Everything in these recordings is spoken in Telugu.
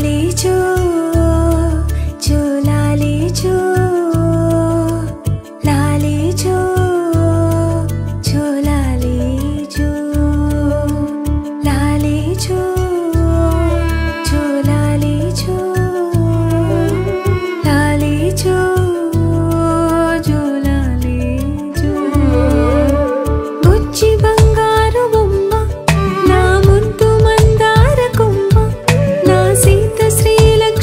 లాలి చో చో లాలి చో లాలి చో చో లాలి చో లాలి చో చో లాలి చో లాలి చో చో లాలి చో బుచ్చి బంగారు బొమ్మ నా ముద్దు మందార కొమ్మ నా సీత శ్రీలక్ష్మి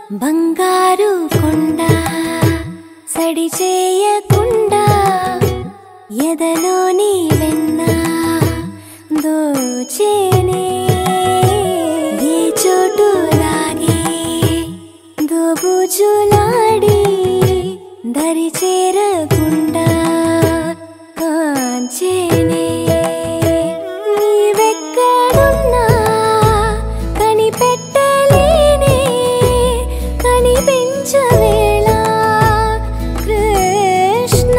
బంగారు కొండ సడి చేయకుండా ఎదలోని వెన్న దోచేనే ఏ చోటు లాగే దోబుజులాడి దరి చేరకుండా కాంచేనే నీవెక్కడున్నా కనిపెట్టలేనే కనిపించవేళ కృష్ణ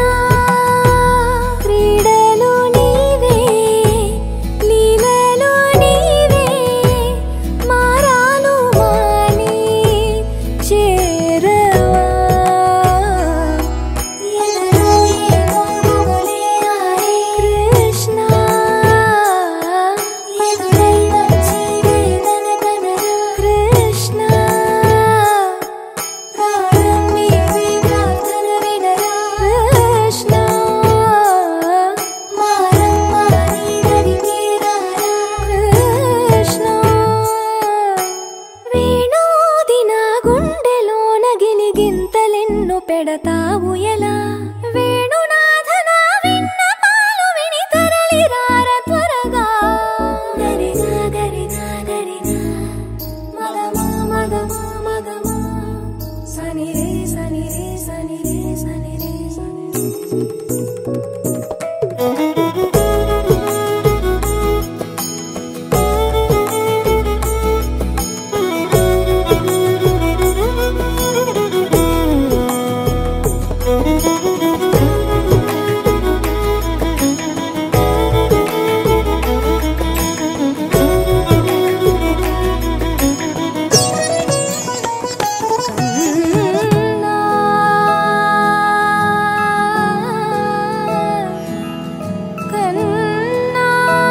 క్రీడలు నీవే లీలలు నీవే మారాను మాని చేరవా ఎదలో ఏమో మొగలే ఆరే కృష్ణ ఎదురై వచ్చి వేదన కనరా కృష్ణ ప్రాణం నీవే ప్రార్థన వినరా కృష్ణ మారమ్మ నీ దరికి రారా కృష్ణ వేణోది నా గుండెలోన గిలిగింతలెన్ను పెడతావు ఎలా వేణునాథ నా విన్నపాలు విని తరలి రార త్వరగా గరిగా గరిగా గరిగా మగమా మగమా మగమా సని రే సని రే సని రే సని రే సని రే కన్నా కన్నా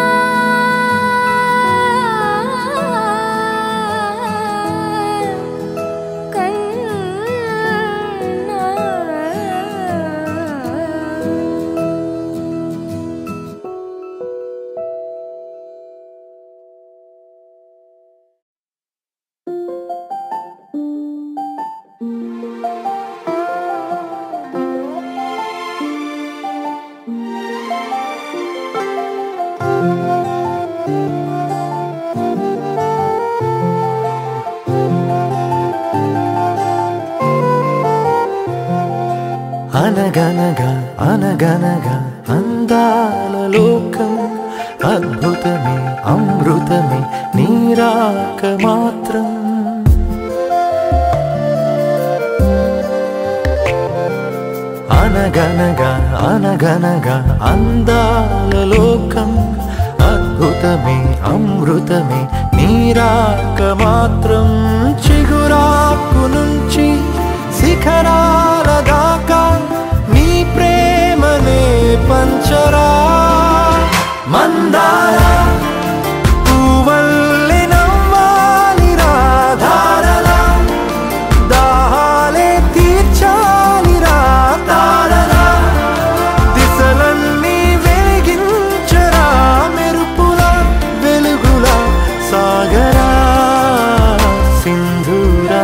కన్నా అనగనగా అనగనగా అందాల లోకం అద్భుతమే అమృతమే నీరాక మాత్రం అనగనగా అనగనగా అందాల లోకం అద్భుతమే అమృతమే నీరాక మాత్రం చిగురాకు నుంచి శిఖరాల దాకా నీ ప్రేమనే పంచరా మందార పువ్వల్లె నవ్వాలి రాధారలా దాహాలే తీర్చాలి తారలా దిశలన్నీ వెలిగించరా మెరుపులా వెలుగులా సాగరా సింధూరా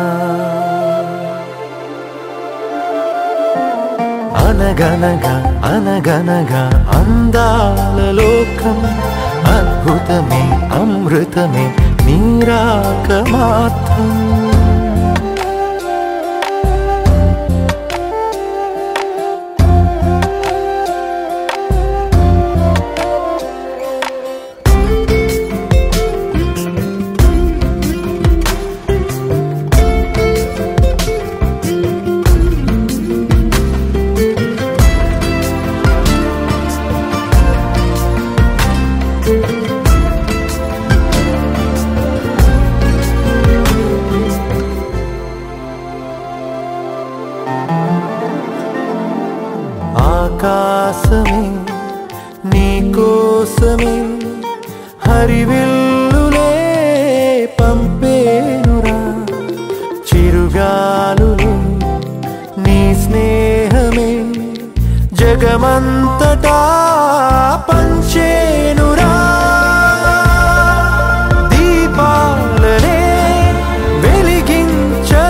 అనగనగా అనగనగా అందాల లోకం అద్భుతమే అమృతమే నీరాక మాత్రం ఆకాశమే నీకోసమే హరివిల్లులే పంపేనురా చిరుగాలులే నీ స్నేహమే జగమంతటా పంచేనురా దీపాలనే వెలిగించరా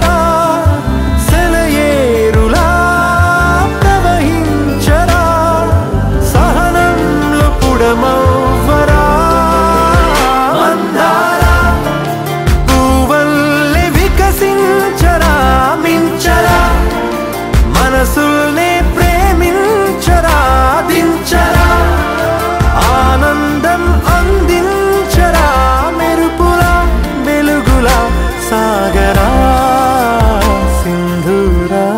సాగరా సింధూరా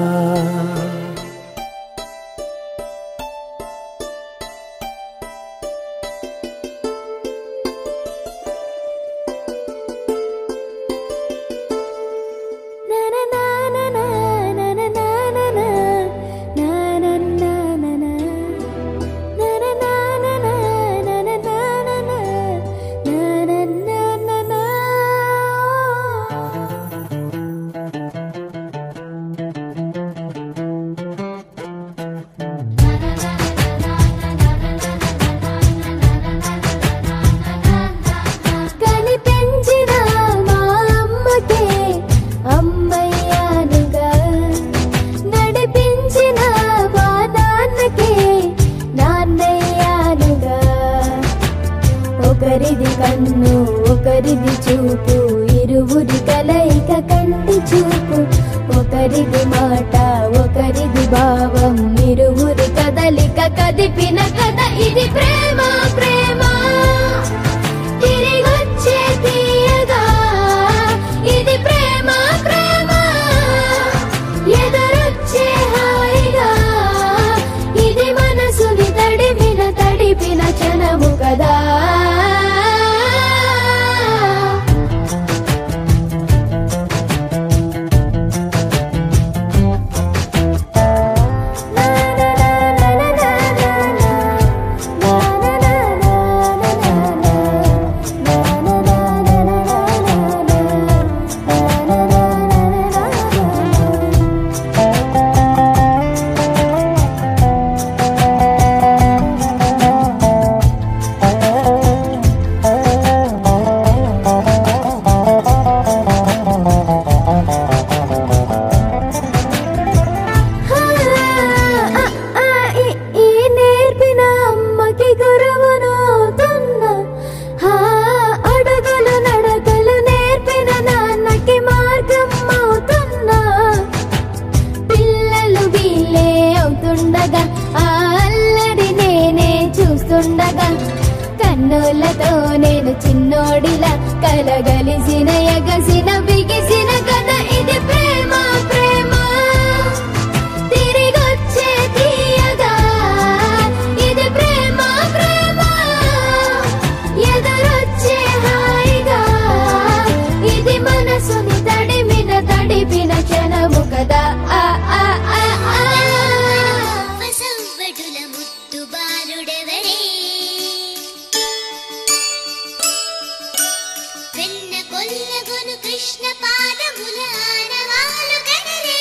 కనిపించిన మా అమ్మకే అమ్మయ్యానుగా నడిపించిన మా నాన్నకే నాన్నయ్యానుగా ఒకరిది కన్ను ఒకరిది చూపు ఇరువురి కలయిక కంటి చూపు ఒకరిది మాట ఒకరిది భావం ఇరువురి కదలిక కదిపిన కథ ఇది ప్రేమ ప్రేమ తిరిగొచ్చే తీయగా ఇది ప్రేమ ప్రేమ ఎదురొచ్చే హాయిగా ఇది మనసుని తడిపిన తడిపిన క్షణము కదా ఈ నేర్పిన అమ్మకి గురువునవుతున్నా హా, అడుగులు నడకలు నేర్పిన నాన్నకి మార్గం అవుతున్నా పిల్లలు వీళ్ళే అవుతుండగా ఆ అల్లరి నేనే చూస్తుండగా కన్నులతో నేను చిన్నోడిలా కలగలిసిన ఎగసిన బిగిసిన కథ ఇది ప్రేమ ప్రేమ తిరిగొచ్చే తీయగా ఇది ప్రేమ ప్రేమ ఎదురొచ్చే హాయిగా ఇది మనసుని తడిమిన తడిపిన క్షణము కదా ఆ ఆ ఆ ఆ వసవ్వడుల ముద్దు బాలుడెవరే వెన్న కొల్లగొను కృష్ణ పాదముల ఆనవాలు గనరే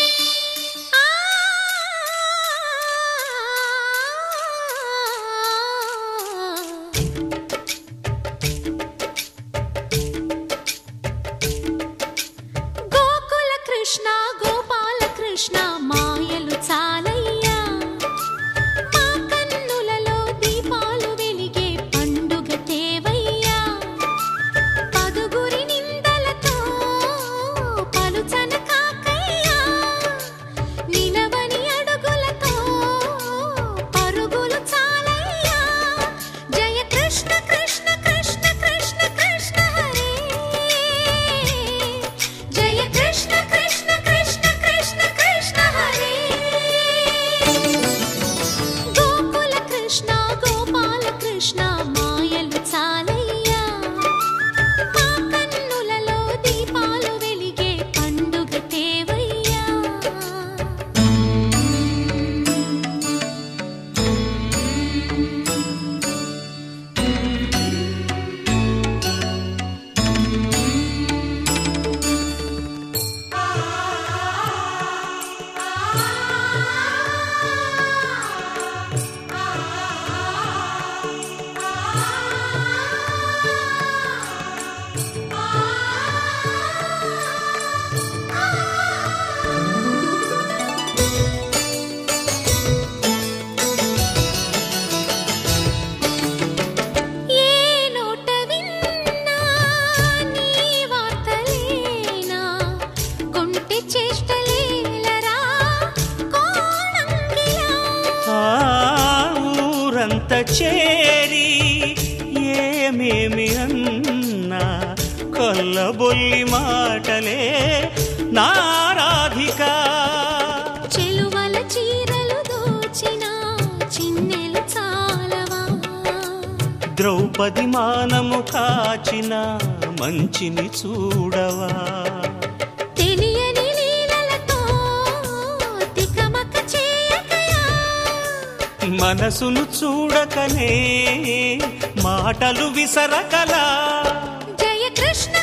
గోకుల కృష్ణ గోపాల కృష్ణ మాయలు చాలయ్యా మా కన్నులలో దీపాలు వెలిగే పండుగ తేవయ్యా పదుగురి నిందలతో పలుచన కాకయ్యా నిలవని అడుగులతో పరుగులు చాలయ్యా జయ కృష్ణ కృష్ణ కృష్ణ కృష్ణ కృష్ణ హరే జయ కృష్ణ కృష్ణ కృష్ణ కృష్ణ కృష్ణ హరే గోకుల కృష్ణ గోపాల కృష్ణ మాయలు చాలయ్యా మా కన్నులలో దీపాలు వెలిగే పండుగ తేవయ్యా ఏ నోట విన్నా నీ వార్తలేనా కొంటె చేష్టలేలరా కోణంగిలా ఆ ఊరంత చేరి ఏమేమి అన్నా కొల్లబొల్లి మాటలే నారాధికా చెలువల చీరలు దోచిన చిన్నెలు చాలవా ద్రౌపది మానము కాచిన మంచిని చూడవా తెలియని లీలలతో తికమక చేయకయా మనసును చూడకనే మాటలు విసరకలా జయ కృష్ణ